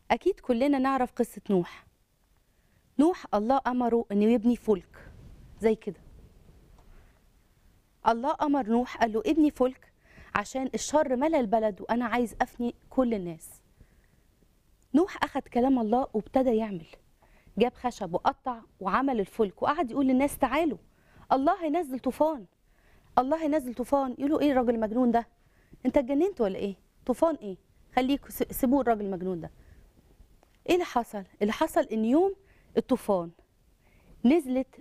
أكيد كلنا نعرف قصة نوح نوح الله أمره إنه يبني فلك زي كده الله أمر نوح قال له ابني فلك عشان الشر ملا البلد وأنا عايز أفني كل الناس نوح أخد كلام الله وابتدى يعمل جاب خشب وقطع وعمل الفلك وقعد يقول للناس تعالوا الله هينزل طوفان الله هينزل طوفان يقولوا ايه الراجل المجنون ده انت اتجننت ولا ايه طوفان ايه خليكوا س- سيبوه الراجل المجنون ده ايه اللي حصل اللي حصل ان يوم الطوفان نزلت